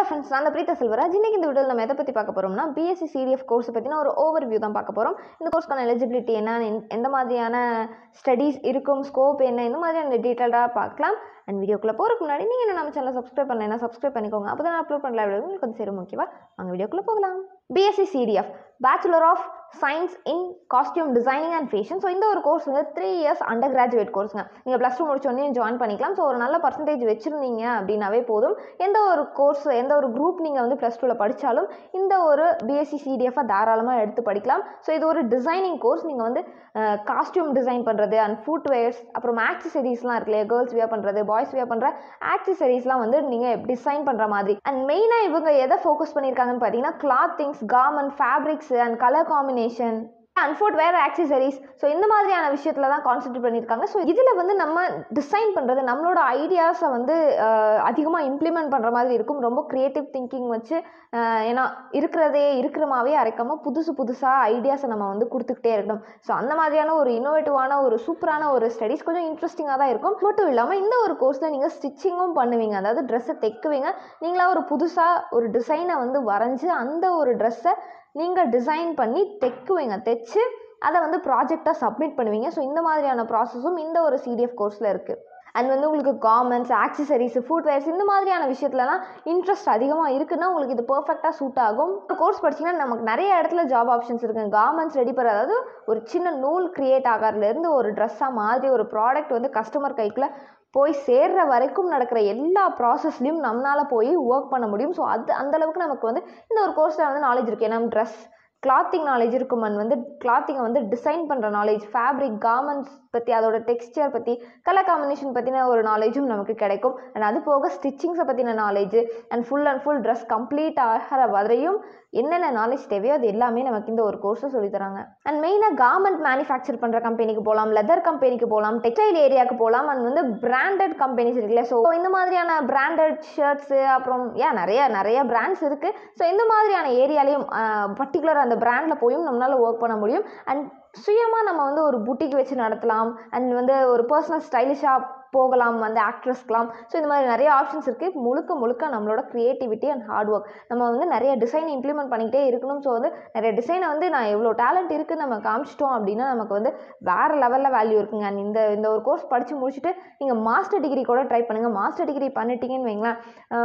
friends நான் பிரீத்தா செல்வராஜ் இன்னைக்கு இந்த வீடியோவில் நம்ம எதை பற்றி பார்க்க போகிறோம்னா பிஎஸ்சி சிடிஎஃப் கோர்ஸ் பற்றின ஒரு ஓவர் வியூ தான் பார்க்க போகிறோம் இந்த கோர்ஸ்க்கான எலிஜிபிலிட்டி என்ன எந்த- எந்த மாதிரியான ஸ்டடீஸ் இருக்கும் ஸ்கோப் என்ன இந்த மாதிரியான டீட்டெயில்டாக பார்க்கலாம் அண்ட் வீடியோக்குள்ளே போகிறதுக்கு முன்னாடி நீங்கள் என்ன நம்ம சேனலை சப்ஸ்கிரைப் பண்ணலைன்னா சப்ஸ்கிரைப் பண்ணிக்கோங்க அப்போ தான் அப்லோட் பண்ணல வீடியோ உங்களுக்கு வந்து சேரும் ஓகேவா வாங்க வீடியோக்குள்ளே போகலாம் BSc CDF bachelor of science in costume designing and fashion so இந்த ஒரு கோர்ஸ் வந்து த்ரீ இயர்ஸ் அண்டர் கிராஜுவேட் கோர்ஸுங்க நீங்கள் ப்ளஸ் டூ முடிச்சோடனே ஜாயின் பண்ணிக்கலாம் ஸோ ஒரு நல்ல பர்சன்டேஜ் வச்சுருந்தீங்க அப்படின்னாவே போதும் எந்த ஒரு கோர்ஸ் எந்த ஒரு குரூப் நீங்கள் வந்து ப்ளஸ் டூவில் படித்தாலும் இந்த ஒரு பிஎஸ்சி சிடிஎஃபை தாராளமாக எடுத்து படிக்கலாம் ஸோ இது ஒரு டிசைனிங் கோர்ஸ் நீங்கள் வந்து காஸ்டியூம் டிசைன் பண்ணுறது அண்ட் ஃபுட்வேர்ஸ் அப்புறம் ஆக்சசரிஸ்லாம் இருக்கு இல்லையா கேர்ள்ஸ் வியர் பண்ணுறது பாய்ஸ் வியர் பண்ணுற ஆக்சசரிஸ்லாம் வந்து நீங்கள் டிசைன் பண்ணுற மாதிரி அண்ட் மெயினாக இவங்க எதை ஃபோக்கஸ் பண்ணியிருக்காங்கன்னு பார்த்தீங்கன்னா clothings garment fabrics and colour combination and footwear accessories so இந்த மாதிரியான விஷயத்தில் தான் கான்சென்ட்ரேட் பண்ணியிருக்காங்க ஸோ இதில் வந்து நம்ம டிசைன் பண்ணுறது நம்மளோட ஐடியாஸை வந்து அதிகமாக இம்ப்ளிமெண்ட் பண்ணுற மாதிரி இருக்கும் ரொம்ப க்ரியேட்டிவ் திங்கிங் வச்சு அஹ், ஏன்னா இருக்கிறதே இருக்கிறமாவே அரைக்காமல் புதுசு புதுசாக ஐடியாஸை நம்ம வந்து கொடுத்துக்கிட்டே இருக்கணும் ஸோ அந்த மாதிரியான ஒரு இன்னோவேட்டிவான ஒரு சூப்பரான ஒரு ஸ்டடீஸ் கொஞ்சம் இன்ட்ரெஸ்டிங்காக தான் இருக்கும் மட்டும் இல்லாமல் இந்த ஒரு கோர்ஸில் நீங்கள் ஸ்டிச்சிங்கும் பண்ணுவீங்க அதாவது ட்ரெஸ்ஸை தைக்குவீங்க நீங்களா ஒரு புதுசாக ஒரு டிசைனை வந்து வரைஞ்சி அந்த ஒரு ட்ரெஸ்ஸை நீங்கள் டிசைன் பண்ணி தைக்குவீங்க தைச்சு அதை வந்து ப்ராஜெக்டாக சப்மிட் பண்ணுவீங்க ஸோ இந்த மாதிரியான ப்ராசஸும் இந்த ஒரு சிடிஎஃப் கோர்ஸில் இருக்குது அண்ட் வந்து உங்களுக்கு கார்மெண்ட்ஸ் ஆக்சசரிஸ் ஃபுட்வேர்ஸ் இந்த மாதிரியான விஷயத்துலலாம் இன்ட்ரெஸ்ட் அதிகமாக இருக்குன்னா உங்களுக்கு இது பர்ஃபெக்டாக சூட் ஆகும் ஒரு கோர்ஸ் படிச்சிங்கன்னா நமக்கு நிறைய இடத்துல ஜாப் ஆப்ஷன்ஸ் இருக்குது கார்மெண்ட்ஸ் ரெடி பண்ணுற அதாவது ஒரு சின்ன நூல் கிரியேட் ஆகிறதுலேருந்து ஒரு ட்ரெஸ்ஸாக மாதிரி ஒரு ப்ராடக்ட் வந்து கஸ்டமர் கைக்குள்ள போய் சேர்ற வரைக்கும் நடக்கிற எல்லா ப்ராசஸ்லையும் நம்மளால் போய் ஒர்க் பண்ண முடியும் ஸோ அது அந்த அளவுக்கு நமக்கு வந்து இந்த ஒரு கோர்ஸில் வந்து நாலேஜ் இருக்குது ஏன்னா ட்ரெஸ் கிளாத்திங் நாலேஜ் இருக்கும் அண்ட் வந்து கிளாத்திங்கை வந்து டிசைன் பண்ணுற நாலேஜ் ஃபேப்ரிக் கார்மெண்ட்ஸ் பற்றி அதோட டெக்ஸ்டர் பற்றி கலர் காம்பினேஷன் பற்றின ஒரு நாலேஜும் நமக்கு கிடைக்கும் அண்ட் அது போக ஸ்டிச்சிங்ஸை பற்றின knowledge and full and full dress complete ஆகிற வரையும் என்னென்ன நாலேஜ் தேவையோ அது எல்லாமே நமக்கு இந்த ஒரு கோர்ஸை சொல்லித்தராங்க அண்ட் மெயினாக கார்மெண்ட் மேனுஃபேக்சர் பண்ணுற கம்பெனிக்கு போகலாம் லெதர் கம்பெனிக்கு போகலாம் டெக்ஸ்டைல் ஏரியாவுக்கு போகலாம் அண்ட் வந்து பிராண்டட் கம்பெனிஸ் இருக்குல்ல ஸோ இந்த மாதிரியான பிராண்டட் ஷர்ட்ஸு அப்புறம் ஏன் நிறைய நிறைய பிராண்ட்ஸ் இருக்குது ஸோ இந்த மாதிரியான ஏரியாலையும் பர்டிகுலர் அந்த பிராண்டில் போயும் நம்மளால் ஒர்க் பண்ண முடியும் அண்ட் சுயமாக நம்ம வந்து ஒரு புட்டிக் வச்சு நடத்தலாம் அண்ட் வந்து ஒரு பர்சனல் ஸ்டைலிஷாக போகலாம் அந்த ஆக்ட்ரஸ்க்கெலாம் ஸோ இந்த மாதிரி நிறைய ஆப்ஷன்ஸ் இருக்குது முழுக்க முழுக்க நம்மளோட க்ரியேட்டிவிட்டி அண்ட் ஹார்ட் ஒர்க் நம்ம வந்து நிறைய டிசைன் இம்ப்ளிமெண்ட் பண்ணிக்கிட்டே இருக்கணும் ஸோ வந்து நிறைய டிசைனை வந்து நான் எவ்வளோ டேலண்ட் இருக்குன்னு நம்ம காமிச்சிட்டோம் அப்படின்னா நமக்கு வந்து வேறு லெவலில் வேல்யூ இருக்குங்க அண்ட் இந்த இந்த ஒரு கோர்ஸ் படித்து முடிச்சுட்டு நீங்கள் மாஸ்டர் டிகிரி கூட ட்ரை பண்ணுங்கள் மாஸ்டர் டிகிரி பண்ணிட்டீங்கன்னு வைங்களேன்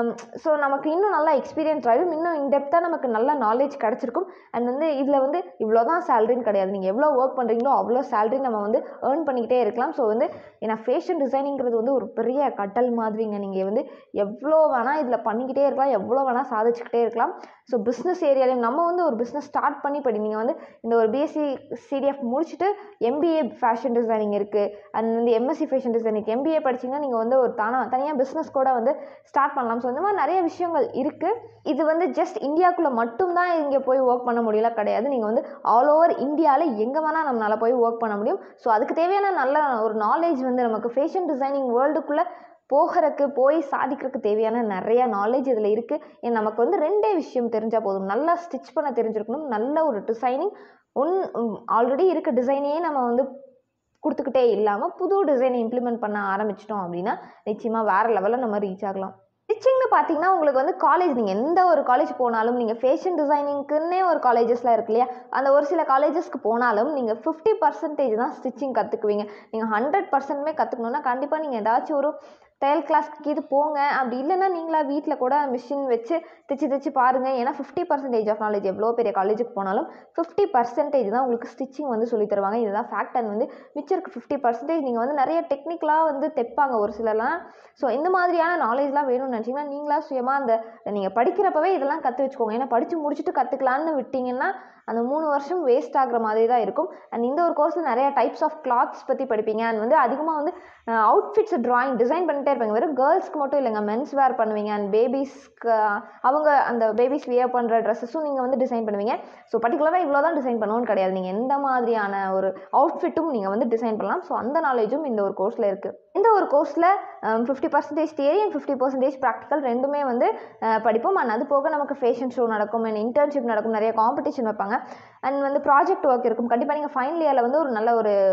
ஸோ நமக்கு இன்னும் நல்லா எக்ஸ்பீரியன்ஸ் ஆகிடும் இன்னும் இன்டெப்த்தாக நமக்கு நல்ல நாலேஜ் கிடச்சிருக்கும் அண்ட் வந்து இதில் வந்து இவ்வளோ தான் சேலரின்னு கிடையாது நீங்கள் எவ்வளோ ஒர்க் பண்ணுறீங்களோ அவ்வளோ சேலரி நம்ம வந்து ஏர்ன் பண்ணிக்கிட்டே இருக்கலாம் ஸோ வந்து ஏன்னா ஃபேஷன் டிசைனிங்கிறது வந்து ஒரு பெரிய கட்டல் மாதிரிங்க நீங்கள் வந்து எவ்வளோ வேணால் இதில் பண்ணிக்கிட்டே இருக்கலாம் எவ்வளோ வேணால் சாதிச்சுக்கிட்டே இருக்கலாம் ஸோ பிஸ்னஸ் ஏரியாலையும் நம்ம வந்து ஒரு பிஸ்னஸ் ஸ்டார்ட் பண்ணி படி நீங்கள் வந்து இந்த ஒரு பிஎஸ்சி சிடிஎஃப் முடிச்சுட்டு எம்பிஏ ஃபேஷன் டிசைனிங் இருக்குது அண்ட் வந்து எம்எஸ்சி ஃபேஷன் டிசைனிங் எம்பிஏ படிச்சிங்கன்னா நீங்கள் வந்து ஒரு தானா தனியாக பிஸ்னஸ் கூட வந்து ஸ்டார்ட் பண்ணலாம் ஸோ இந்த மாதிரி நிறைய விஷயங்கள் இருக்குது இது வந்து ஜஸ்ட் இந்தியாவுக்குள்ளே மட்டும்தான் இங்கே போய் ஒர்க் பண்ண முடியல கிடையாது நீங்கள் வந்து ஆல் ஓவர் இந்தியாவில் எங்கே வேணால் நம்மளால் போய் ஒர்க் பண்ண முடியும் ஸோ அதுக்கு தேவையான நல்ல ஒரு நாலேஜ் வந்து நமக்கு ஃபேஷன் டிசைனிங் வேர்ல்டுக்குள்ளே போகிறதுக்கு போய் சாதிக்கிறதுக்கு தேவையான நிறைய நாலேஜ் இதில் இருக்குது ஏன் நமக்கு வந்து ரெண்டே விஷயம் தெரிஞ்சால் போதும் நல்லா ஸ்டிச் பண்ண தெரிஞ்சிருக்கணும் நல்ல ஒரு டிசைனிங் ஒன் ஆல்ரெடி இருக்க டிசைனையே நம்ம வந்து கொடுத்துக்கிட்டே இல்லாமல் புது டிசைனை இம்ப்ளிமெண்ட் பண்ண ஆரம்பிச்சிட்டோம் அப்படின்னா நிச்சயமாக வேறு லெவலில் நம்ம ரீச் ஆகலாம் ஸ்டிச்சிங்னு பார்த்தீங்கன்னா உங்களுக்கு வந்து காலேஜ் நீங்கள் எந்த ஒரு காலேஜ் போனாலும் நீங்கள் ஃபேஷன் டிசைனிங்க்குன்னே ஒரு காலேஜஸ்லாம் இருக்கு இல்லையா அந்த ஒரு சில காலேஜஸ்க்கு போனாலும் நீங்கள் ஃபிஃப்டி பர்சன்டேஜ் தான் ஸ்டிச்சிங் கற்றுக்குவீங்க நீங்கள் ஹண்ட்ரட் பர்சன்ட்மே கற்றுக்கணுன்னா கண்டிப்பாக நீங்கள் ஏதாச்சும் ஒரு தையல் கிளாஸ்க்கு இது போங்க அப்படி இல்லைன்னா நீங்களா வீட்டில் கூட மிஷின் வச்சு தைச்சு தைச்சு பாருங்கள் ஏன்னா ஃபிஃப்டி பர்சன்டேஜ் ஆஃப் நாலேஜ் எவ்வளோ பெரிய காலேஜுக்கு போனாலும் ஃபிஃப்டி பர்சன்டேஜ் தான் உங்களுக்கு ஸ்டிச்சிங் வந்து சொல்லி தருவாங்க இதுதான் ஃபேக்ட் அண்ட் வந்து மிச்சம் இருக்க ஃபிஃப்டி பர்சன்டேஜ் நீங்கள் வந்து நிறைய டெக்னிக்கலாக வந்து தைப்பாங்க ஒரு சிலர்லாம் ஸோ இந்த மாதிரியான நாலேஜ்லாம் வேணும்னு நினச்சிங்கன்னா நீங்களா சுயமாக அந்த நீங்கள் படிக்கிறப்பவே இதெல்லாம் கற்று வச்சுக்கோங்க ஏன்னா படித்து முடிச்சுட்டு கற்றுக்கலான்னு விட்டிங்கன்னா அந்த மூணு வருஷம் வேஸ்ட் ஆகுற மாதிரி தான் இருக்கும் அண்ட் இந்த ஒரு கோர்ஸில் நிறைய டைப்ஸ் ஆஃப் கிளாத்ஸ் பற்றி படிப்பீங்க அண்ட் வந்து அதிகமாக வந்து அவுட்ஃபிட்ஸ் ட்ராயிங் டிசைன் பண்ணிட்டே இருப்பாங்க வெறும் கேர்ள்ஸ்க்கு மட்டும் இல்லைங்க மென்ஸ் வேர் பண்ணுவீங்க அண்ட் பேபிஸ்க்கு அவங்க அந்த பேபிஸ் வியர் பண்ணுற ட்ரெஸ்ஸஸும் நீங்கள் வந்து டிசைன் பண்ணுவீங்க ஸோ பர்டிகுலராக இவ்வளோ தான் டிசைன் பண்ணுவோன்னு கிடையாது நீங்கள் எந்த மாதிரியான ஒரு அவுட்ஃபிட்டும் நீங்கள் வந்து டிசைன் பண்ணலாம் ஸோ அந்த நாலேஜும் இந்த ஒரு கோர்ஸில் இருக்குது இந்த ஒரு கோர்ஸில் fifty percentage theory and fifty percentage practical ரெண்டுமே வந்து அஹ், படிப்போம் அண்ட் அது போக நமக்கு ஃபேஷன் ஷோ நடக்கும் அண்ட் இன்டர்ன்ஷிப் நடக்கும் நிறைய காம்படிஷன் வைப்பாங்க அண்ட் வந்து ப்ராஜெக்ட் ஒர்க் இருக்கும் கண்டிப்பாக நீங்கள் ஃபைனல் இயரில் வந்து ஒரு நல்ல ஒரு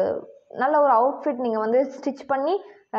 நல்ல ஒரு அவுட்ஃபிட் நீங்கள் வந்து ஸ்டிச் பண்ணி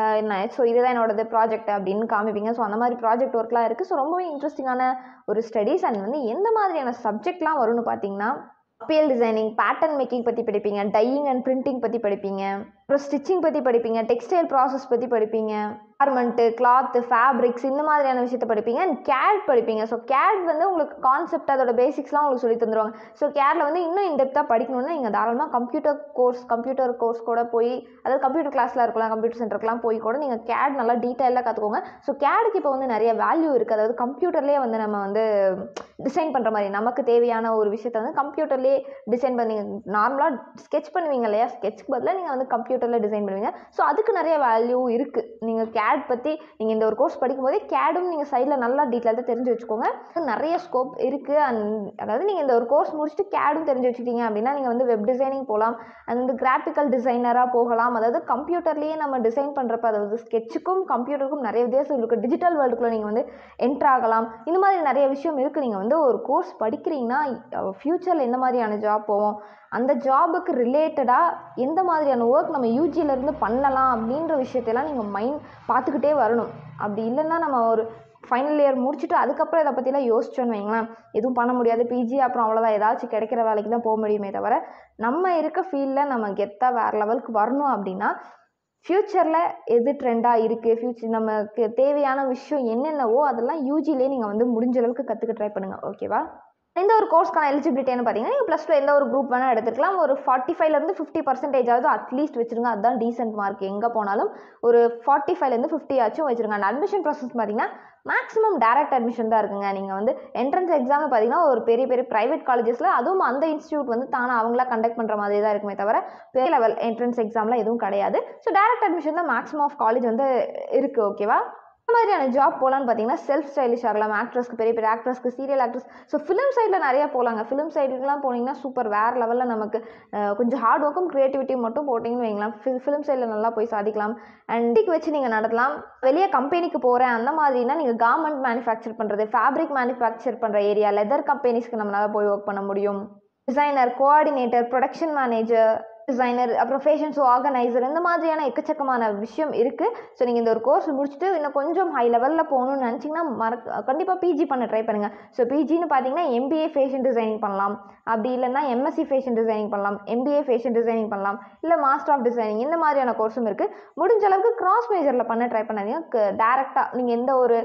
ஸோ இதுதான் என்னோடது ப்ராஜெக்ட் அப்படின்னு காமிப்பீங்க ஸோ அந்த மாதிரி ப்ராஜெக்ட் ஒர்க்லாம் இருக்குது ஸோ ரொம்பவே இன்ட்ரெஸ்டிங்கான ஒரு ஸ்டடீஸ் அண்ட் வந்து எந்த மாதிரியான சப்ஜெக்ட்லாம் வரும்னு பார்த்தீங்கன்னா அப்பியல் டிசைனிங் பேட்டர்ன் மேக்கிங் பற்றி படிப்பீங்க டையிங் அண்ட் பிரிண்டிங் பற்றி படிப்பீங்க அப்புறம் ஸ்டிச்சிங் பற்றி படிப்பீங்க டெக்ஸ்டைல் ப்ராசஸ் பற்றி படிப்பீங்க கார்மெண்ட்டு கிளாத்து ஃபேப்ரிக்ஸ் இந்த மாதிரியான விஷயத்த படிப்பீங்க அண்ட் கேட் படிப்பீங்க ஸோ கேட் வந்து உங்களுக்கு கான்செப்ட் அதோட பேசிக்ஸ்லாம் உங்களுக்கு சொல்லி தந்துருவாங்க ஸோ கேடில் வந்து இன்னும் இன்டெப்த்தாக படிக்கணும்னா நீங்கள் தாராளமாக கம்ப்யூட்டர் கோர்ஸ் கம்ப்யூட்டர் கோர்ஸ் கூட போய் அதாவது கம்ப்யூட்டர் கிளாஸில் இருக்கலாம் கம்ப்யூட்டர் சென்டருக்குலாம் போய் கூட நீங்கள் கேட் நல்லா டீட்டெயிலாக கற்றுக்கோங்க ஸோ கேடுக்கு இப்போ வந்து நிறைய வேல்யூ இருக்குது அதாவது கம்ப்யூட்டர்லேயே வந்து நம்ம வந்து டிசைன் பண்ணுற மாதிரி நமக்கு தேவையான ஒரு விஷயத்த வந்து கம்ப்யூட்டர்லேயே டிசைன் பண்ணி நார்மலாக ஸ்கெச் பண்ணுவீங்க இல்லையா ஸ்கெட்ச்க்கு பதிலாக நீங்கள் வந்து கம்ப்யூட்டரில் டிசைன் பண்ணுவீங்க ஸோ அதுக்கு நிறைய வேல்யூ இருக்குது நீங்கள் கேட் பற்றி நீங்கள் இந்த ஒரு கோர்ஸ் படிக்கும்போதே கேடும் நீங்கள் சைடில் நல்லா டீட்டெயிலாக தெரிஞ்சு வச்சுக்கோங்க நிறைய ஸ்கோப் இருக்குது அண்ட் அதாவது நீங்கள் இந்த ஒரு கோர்ஸ் முடிச்சுட்டு கேடும் தெரிஞ்சு வச்சுக்கிட்டீங்க அப்படின்னா நீங்கள் வந்து வெப் டிசைனிங் போகலாம் அது வந்து கிராஃபிக்கல் டிசைனராக போகலாம் அதாவது கம்ப்யூட்டர்லேயே நம்ம டிசைன் பண்ணுறப்ப அதாவது ஸ்கெட்சுக்கும் கம்ப்யூட்டருக்கும் நிறைய வித்தியாசம் இருக்குது டிஜிட்டல் வேர்ல்டுக்குள்ளே நீங்கள் வந்து என்ட்ரு ஆகலாம் இந்த மாதிரி நிறைய விஷயம் இருக்குது நீங்கள் வந்து ஒரு கோர்ஸ் படிக்கிறீங்கன்னா ஃப்யூச்சரில் எந்த மாதிரியான ஜாப் போவோம் அந்த ஜாபுக்கு ரிலேட்டடாக எந்த மாதிரியான ஒர்க் நம்ம யூஜியிலேருந்து பண்ணலாம் அப்படின்ற விஷயத்தையெல்லாம் நீங்கள் மைண்ட் பார்த்துக்கிட்டே வரணும் அப்படி இல்லைன்னா நம்ம ஒரு ஃபைனல் இயர் முடிச்சுட்டு அதுக்கப்புறம் இதை பற்றிலாம் யோசிச்சோன்னு வைங்களேன் எதுவும் பண்ண முடியாது பிஜி அப்புறம் அவ்வளோதான் ஏதாச்சும் கிடைக்கிற வேலைக்கு தான் போக முடியுமே தவிர நம்ம இருக்க ஃபீல்டில் நம்ம கெத்தாக வேறு லெவலுக்கு வரணும் அப்படின்னா ஃப்யூச்சரில் எது ட்ரெண்டாக இருக்குது ஃப்யூச்சர் நமக்கு தேவையான விஷயம் என்னென்னவோ அதெல்லாம் யூஜிலே நீங்கள் வந்து முடிஞ்ச அளவுக்கு கற்றுக்க ட்ரை பண்ணுங்கள் ஓகேவா இந்த ஒரு கோர்ஸ்க்கான எலிஜிபிலிட்டின்னு பார்த்தீங்கன்னா நீங்கள் ப்ளஸ் டூ எந்த ஒரு குரூப் வேணால் எடுத்துக்கலாம் ஒரு ஃபார்ட்டி ஃபைவ்லேருந்து ஃபிஃப்டி பர்சன்டேஜாவது அட்லீஸ்ட் வச்சுருங்க அதுதான் டீசென்ட் மார்க் எங்கே போனாலும் ஒரு ஃபார்ட்டி ஃபைவ்லேருந்து ஃபிஃப்டி ஆச்சும் வச்சுருங்க அந்த அட்மிஷன் ப்ராசஸ் பார்த்தீங்கன்னா மேக்ஸிமம் டேரக்ட் அட்மிஷன் தான் இருக்குங்க நீங்கள் வந்து என்ட்ரன்ஸ் எக்ஸாம்னு பார்த்தீங்கன்னா ஒரு பெரிய பெரிய ப்ரைவேட் காலேஜஸில் அதுவும் அந்த இன்ஸ்டியூட் வந்து தானே அவங்களா கண்டக்ட் பண்ணுற மாதிரி தான் இருக்குமே தவிர பெரிய லெவல் என்ட்ரன்ஸ் எக்ஸாம்லாம் எதுவும் கிடையாது ஸோ டேரக்ட் அட்மிஷன் தான் மேக்ஸிமம் ஆஃப் காலேஜ் வந்து இருக்குது ஓகேவா இந்த மாதிரியான ஜாப் போகலான்னு பார்த்தீங்கன்னா செல்ஃப் ஸ்டைலிஷ் ஆகலாம் ஆக்ட்ரஸ்க்கு பெரிய பெரிய ஆக்ட்ரஸ்க்கு சீரியல் ஆக்ட்ரஸ் ஸோ ஃபிலிம் சைடில் நிறைய போகலாங்க ஃபிலிம் சைடுக்குலாம் போனீங்கன்னா சூப்பர் வேறு லெவலில் நமக்கு அஹ், கொஞ்சம் ஹார்ட் ஒர்க்கும் க்ரியேட்டிவிட்டியும் மட்டும் போட்டிங்கன்னு வைங்களேன் ஃபிலிம் சைடில் நல்லா போய் சாதிக்கலாம் அண்ட் டிக் வச்சு நீங்கள் நடத்தலாம் வெளியே கம்பெனிக்கு போகிறேன் அந்த மாதிரினா நீங்கள் கார்மெண்ட் மேனுஃபேக்சர் பண்ணுறது ஃபேப்ரிக் மேனுஃபேக்சர் பண்ணுற ஏரியா லெதர் கம்பெனிஸ்க்கு நம்மளால் போய் ஒர்க் பண்ண முடியும் designer coordinator production manager designer அப்புறம் ஃபேஷன் ஷோ ஆர்கனைசர் இந்த மாதிரியான எக்கச்சக்கமான விஷயம் இருக்குது ஸோ நீங்கள் இந்த ஒரு கோர்ஸ் முடிச்சுட்டு இன்னும் கொஞ்சம் ஹை லெவலில் போகணும்னு நினச்சிங்கன்னா மறக்க கண்டிப்பாக பிஜி பண்ண ட்ரை பண்ணுங்கள் ஸோ பிஜின்னு பார்த்தீங்கன்னா எம்பிஏ ஃபேஷன் டிசைனிங் பண்ணலாம் அப்படி இல்லைன்னா எம்எஸ்சி ஃபேஷன் டிசைனிங் பண்ணலாம் எம்பிஏ ஃபேஷன் டிசைனிங் பண்ணலாம் இல்லை மாஸ்டர் ஆஃப் டிசைனிங் இந்த மாதிரியான கோர்ஸும் இருக்குது முடிஞ்ச அளவுக்கு கிராஸ் மேஜரில் பண்ண ட்ரை பண்ணாதீங்க டேரெக்டாக நீங்கள் எந்த ஒரு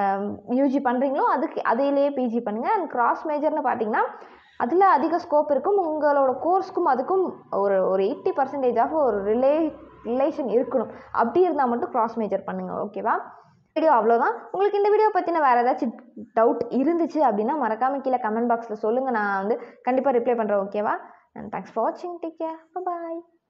யூஜி பண்ணுறீங்களோ அதுக்கு அதையிலேயே பிஜி பண்ணுங்கள் அண்ட் கிராஸ் மேஜர்னு பார்த்தீங்கன்னா அதில் அதிக ஸ்கோப் இருக்கும் உங்களோட கோர்ஸ்க்கும் அதுக்கும் ஒரு ஒரு எயிட்டி பர்சன்டேஜ் ஆஃப் ஒரு ரிலே ரிலேஷன் இருக்கணும் அப்படி இருந்தால் மட்டும் கிராஸ் மேஜர் பண்ணுங்கள் ஓகேவா வீடியோ அவ்வளோதான் உங்களுக்கு இந்த வீடியோ பற்றின வேறு ஏதாச்சும் டவுட் இருந்துச்சு அப்படின்னா மறக்காமல் கீழே கமெண்ட் பாக்ஸில் சொல்லுங்கள் நான் வந்து கண்டிப்பாக ரிப்ளை பண்ணுறேன் ஓகேவா அண்ட் தேங்க்ஸ் ஃபார் வாட்சிங் டேக் கேர் பாய்